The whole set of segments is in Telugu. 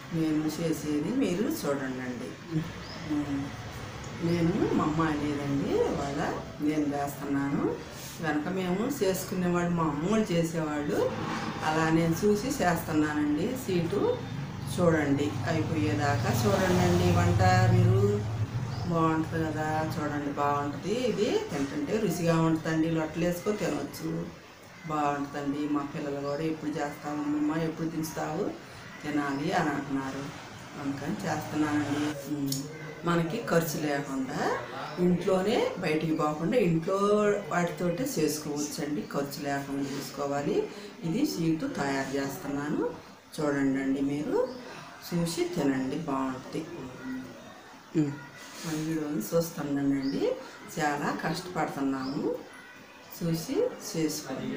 నేను చేసేది మీరు చూడండి ఉమ్. నేను మా అమ్మ అనేదండి వాళ్ళ నేను వేస్తున్నాను వెనక మేము చేసుకునేవాళ్ళు మా అమ్మోళ్ళు చేసేవాళ్ళు అలా నేను చూసి చేస్తున్నానండి సీటు చూడండి అయిపోయేదాకా చూడండి అండి వంట మీరు బాగుంటుంది కదా చూడండి బాగుంటుంది ఇది తింటుంటే రుచిగా ఉంటుందండి లొట్టలు వేసుకొని తినవచ్చు బాగుంటుందండి మా పిల్లలు కూడా ఎప్పుడు చేస్తావమ్మమ్మ ఎప్పుడు దించుతావు తినాలి అని అంటున్నారు అందుకని చేస్తున్నానండి ఉమ్. మనకి ఖర్చు లేకుండా ఇంట్లోనే బయటికి పోకుండా ఇంట్లో వాటితోటే చేసుకోవచ్చండి ఖర్చు లేకుండా చూసుకోవాలి ఇది సీటు తయారు చేస్తున్నాను చూడండి అండి మీరు చూసి తినండి బాగుంటుంది ఉమ్. మన వీడియోని చూస్తున్నానండి చాలా కష్టపడుతున్నాము చూసి చేసుకోండి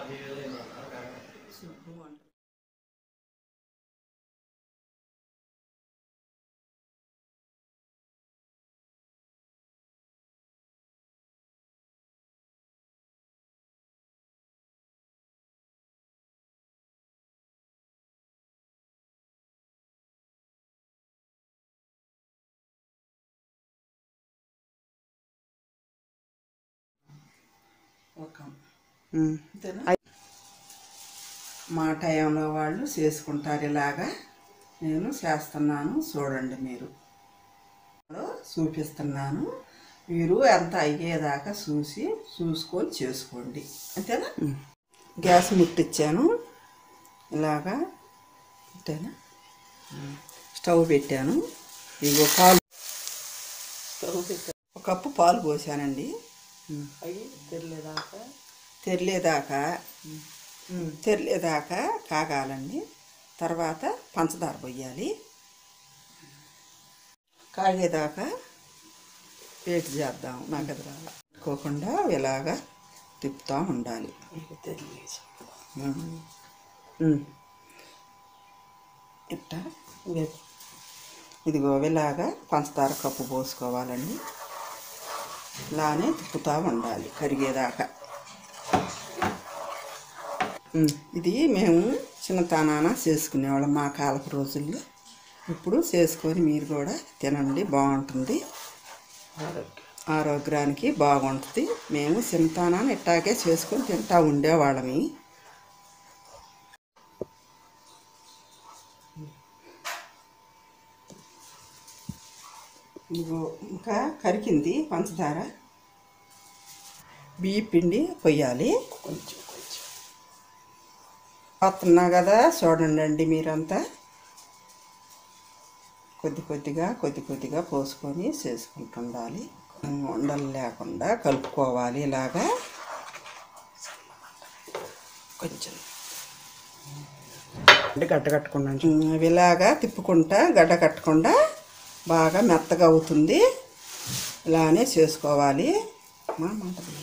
సూపర్ వంట. ఒక అంతేనా మా టైంలో వాళ్ళు చేసుకుంటారు ఇలాగా నేను చేస్తున్నాను చూడండి మీరు చూపిస్తున్నాను మీరు ఎంత అయ్యేదాకా చూసి చూసుకొని చేసుకోండి అంతేనా గ్యాస్ ముట్టించాను ఇలాగా అంతేనా స్టవ్ పెట్టాను ఇగో పాలు స్టవ్ పెట్టాను ఒక కప్పు పాలు పోసానండి అవి తెరలేదాకా తెరలేదాకా ఉమ్, తెరలేదాకా కాగాలండి తర్వాత పంచదార పోయాలి కాగేదాకా వేట్ చేద్దాం నాకు అది రాల కోకుండా ఇలాగా తిప్పుతూ ఉండాలి ఉమ్. ఉమ్. ఇట్టా వే- ఇదిగో ఇలాగా పంచదార కప్పు పోసుకోవాలండి ఇలానే తిప్పుతూ ఉండాలి కరిగేదాకా ఉమ్, ఇది మేము చిన్నతనాన చేసుకునేవాళ్ళం మా కాలపు రోజుల్లో ఇప్పుడు చేసుకొని మీరు కూడా తినండి బాగుంటుంది ఆరోగ్యానికి బాగుంటుంది మేము చిన్నతనాన ఇట్టాగే చేసుకొని తింటా ఉండేవాళ్ళమి ఇదిగో ఇంకా కరిగింది పంచదార బియ్య పిండి పొయ్యాలి కొంచెం కొంచెం వస్తున్నా కదా చూడండి అండి మీరంతా కొద్ది కొద్దిగా కొద్ది కొద్దిగా పోసుకొని చేసుకుంటుండాలి ఉండలు లేకుండా కలుపుకోవాలి ఇలాగా కొంచెం అంటే గట్ట కట్టకుండా ఉమ్, ఇలాగా తిప్పుకుంటా గడ్డ కట్టకుండా బాగా మెత్తగా అవుతుంది ఇలానే చేసుకోవాలి మా మాట తీయ.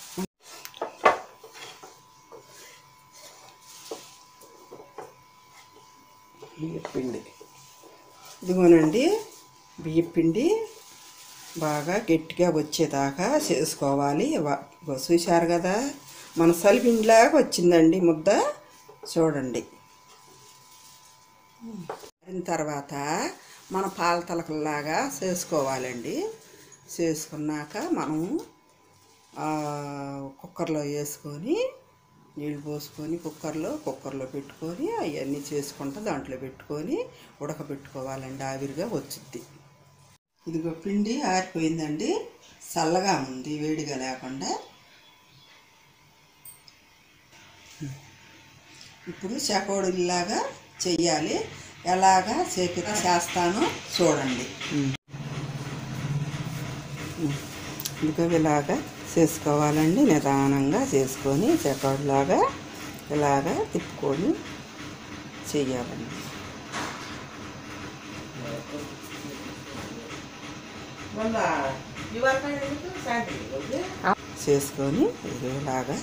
పిండి ఇదిగోనండి బియ్య పిండి బాగా గట్టిగా వచ్చేదాకా చేసుకోవాలి వా- ఇగో చూశారు కదా మన సలిపిండిలాగా వచ్చిందండి ముద్ద చూడండి అయిన తర్వాత మన పాల తలకల్లాగా చేసుకోవాలండి చేసుకున్నాక మనము ఆ, కుక్కర్లో వేసుకొని నీళ్ళు పోసుకొని కుక్కర్లో కుక్కర్లో పెట్టుకొని అవన్నీ చేసుకుంటా దాంట్లో పెట్టుకొని ఉడకబెట్టుకోవాలండి ఆవిరిగా వచ్చిద్ది ఇదిగో పిండి ఆరిపోయిందండి చల్లగా ఉంది వేడిగా లేకుండా ఇప్పుడు చకోడీలాగా చెయ్యాలి ఎలాగా చేపి చేస్తానో చూడండి ఇదిగో ఇలాగా చేసుకోవాలండి నిదానంగా చేసుకొని చకోడీలాగా ఇలాగా తిప్పుకొని చెయ్యాలండి చేసుకొని ఇదిగో ఇలాగా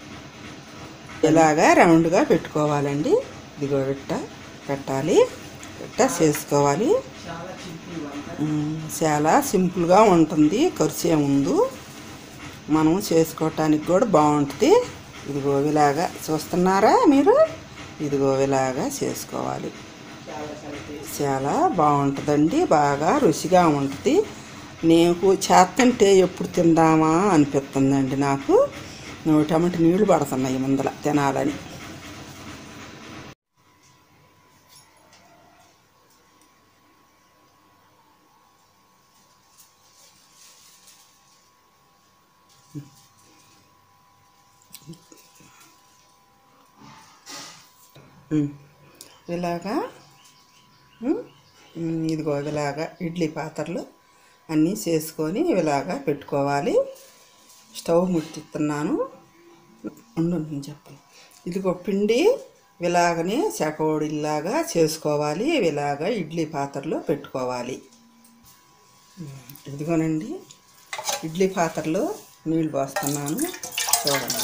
ఇలాగా రౌండ్గా పెట్టుకోవాలండి ఇదిగో పెట్ట పెట్టాలి ఇట్లా చేసుకోవాలి ఉమ్, చాలా సింపుల్గా ఉంటుంది ఖర్చు ఏముందు మనం చేసుకోవటానికి కూడా బాగుంటుంది ఇదిగో ఇలాగా చూస్తున్నారా మీరు ఇదిగో ఇలాగా చేసుకోవాలి చాలా బాగుంటుందండి బాగా రుచిగా ఉంటుంది నేను చేస్తుంటే ఎప్పుడు తిందామా అనిపిస్తుందండి నాకు నోటమ్మటి నీళ్లు పడుతున్నాయి ముందల తినాలని ఉమ్. ఇలాగా ఉమ్, ఉమ్, ఇదిగో ఇలాగా ఇడ్లీ పాత్రలు అన్నీ చేసుకొని ఇలాగా పెట్టుకోవాలి స్టవ్ ముట్టిస్తున్నాను ఉండు నేను చెప్పాను ఇదిగో పిండి ఇలాగనే చకోడిలాగా చేసుకోవాలి ఇలాగా ఇడ్లీ పాత్రలో పెట్టుకోవాలి ఉమ్, ఇదిగోనండి ఇడ్లీ పాత్రలో నీళ్ళు పోస్తున్నాను చూడండి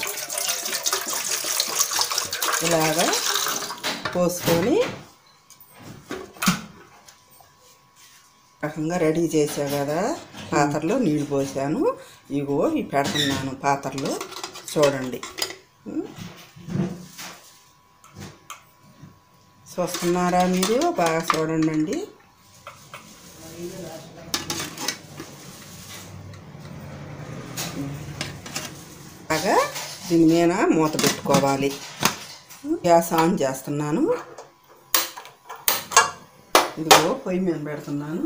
ఇలాగా పోసుకొని రకంగా రెడీ చేసా కదా పాత్రలో నీళ్ళు పోసాను ఇగో ఇవి పెడుతున్నాను పాత్రలో చూడండి ఉం? చూస్తున్నారా మీరు బాగా చూడండి అండి బాగా దీని మీద మూత పెట్టుకోవాలి గ్యాస్ ఆన్ చేస్తున్నాను ఇదిగో పొయ్యి మీద పెడుతున్నాను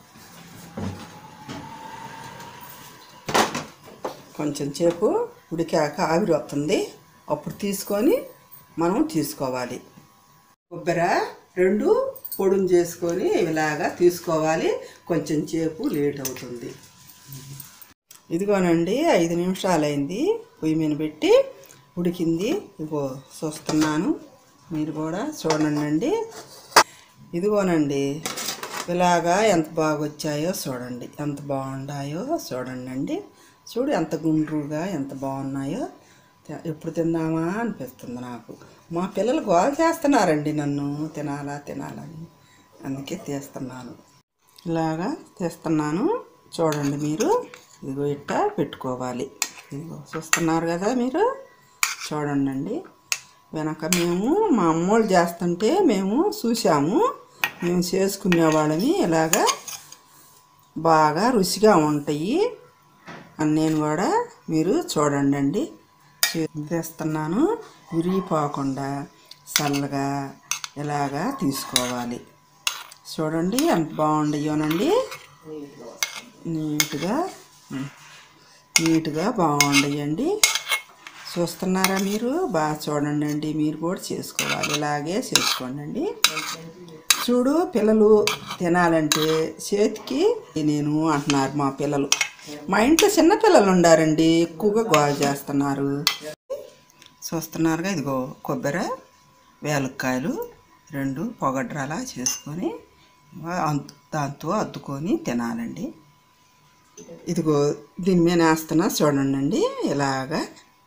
కొంచెం సేపు ఉడికాక ఆవిరి వస్తుంది అప్పుడు తీసుకొని మనం తీసుకోవాలి కొబ్బరి రెండు పొడుం చేసుకొని ఇలాగా తీసుకోవాలి కొంచెం సేపు లేట్ అవుతుంది ఇదిగోనండి ఐదు నిమిషాలు అయింది పొయ్యి మీద పెట్టి ఉడికింది ఇదిగో చూస్తున్నాను మీరు కూడా చూడండి ఇదిగోనండి ఇలాగా ఎంత బాగా వచ్చాయో చూడండి ఎంత బాగున్నాయో చూడండి అండి చూడు ఎంత గుండ్రుగా ఎంత బాగున్నాయో తి- ఎప్పుడు తిందామా అనిపిస్తుంది నాకు మా పిల్లలు గోల చేస్తున్నారండి నన్ను తినాలా తినాలని అందుకే తీస్తున్నాను ఇలాగా తీస్తున్నాను చూడండి మీరు ఇదిగో ఇట్ట పెట్టుకోవాలి ఇదిగో చూస్తున్నారు కదా మీరు చూడండి అండి వెనక మేము మా అమ్మోళ్ళు చేస్తుంటే మేము చూసాము మేము చేసుకునేవాళ్ళని ఇలాగా బాగా రుచిగా ఉంటాయి అని నేను కూడా మీరు చూడండి అండి తీస్తున్నాను విరిగిపోకుండా చల్లగా ఇలాగా తీసుకోవాలి చూడండి ఎంత బాగుండయోనండి నీట్గా ఉమ్, నీట్గా బాగుండయండి చూస్తున్నారా మీరు బాగా చూడండి అండి మీరు కూడా చేసుకోవాలి ఇలాగే చేసుకోండి అండి చూడు పిల్లలు తినాలంటే చేతికి నేను అంటున్నారు మా పిల్లలు మా ఇంట్లో చిన్న పిల్లలు ఉండారండి ఎక్కువగా గోల చేస్తున్నారు చూస్తున్నారుగా ఇదిగో కొబ్బరి వేలక్కాయలు రెండు పొగడ్రాలా చేసుకొని అంతు దాంతో అద్దుకొని తినాలండి ఇదిగో దీని మీద వేస్తున్నా చూడండి ఇలాగా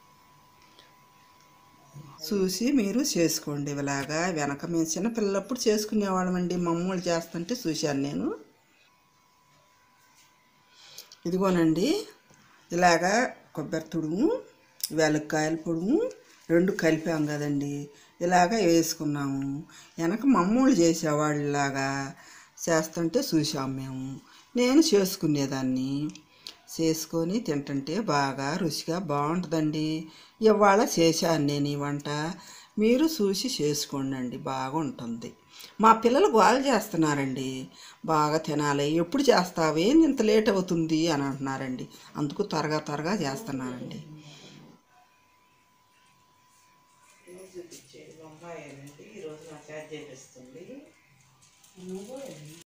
చూసి మీరు చేసుకోండి ఇలాగా వెనక మేము చిన్నపిల్లలప్పుడు చేసుకునేవాళ్ళమండి మా అమ్మోళ్ళు చేస్తుంటే చూశాను నేను ఇదిగోనండి ఇలాగా కొబ్బరి తుడుము వెలక్కాయల పొడుము రెండు కలిపాం కదండి ఇలాగా వేసుకున్నాము వెనక మా అమ్మోళ్ళు చేసేవాళ్ళు ఇలాగా చేస్తుంటే చూసాం మేము నేను చేసుకునేదాన్ని చేసుకొని తింటుంటే బాగా రుచిగా బాగుంటుందండి ఇవాళ చేశాను నేను ఈ వంట మీరు చూసి చేసుకోండి అండి బాగుంటుంది మా పిల్లలు గోల చేస్తున్నారండి బాగా తినాలి ఎప్పుడు చేస్తావే ఇంత లేట్ అవుతుంది అని అంటున్నారండి అందుకు త్వరగా త్వరగా చేస్తున్నానండి ఈరోజు నా చేపిస్తుంది